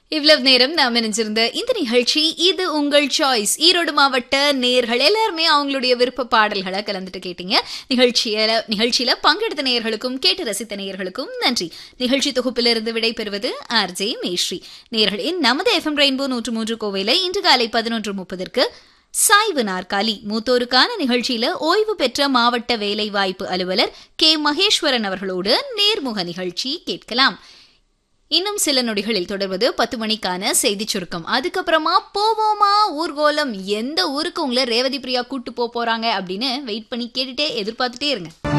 இவ்வளவு நேரம் நாம் நினைச்சிருந்த இந்த நிகழ்ச்சி இது உங்கள் சாய்ஸ் ஈரோடு மாவட்ட நேர்கள் எல்லாருமே அவங்களுடைய விருப்ப பாடல்களை கலந்துட்டு கேட்டீங்க நிகழ்ச்சியில நிகழ்ச்சியில பங்கெடுத்த நேயர்களுக்கும் கேட்டு ரசித்த நேயர்களுக்கும் நன்றி நிகழ்ச்சி தொகுப்பிலிருந்து விடைபெறுவது ஆர் ஜே மேஸ்ரீ நேர்களே நமது எஃப்எம் ரெயின்போ நூற்று மூன்று கோவையில இன்று காலை பதினொன்று முப்பதற்கு சாய்வு நாற்காலி மூத்தோருக்கான நிகழ்ச்சியில ஓய்வு பெற்ற மாவட்ட வேலைவாய்ப்பு அலுவலர் கே மகேஸ்வரன் அவர்களோடு நேர்முக நிகழ்ச்சி கேட்கலாம் இன்னும் சில நொடிகளில் தொடர்வது பத்து மணிக்கான செய்தி சுருக்கம் அதுக்கப்புறமா போவோமா ஊர்கோலம் எந்த ஊருக்கு உங்களை ரேவதி பிரியா கூட்டு போக போறாங்க அப்படின்னு வெயிட் பண்ணி கேட்டுட்டே எதிர்பார்த்துட்டே இருங்க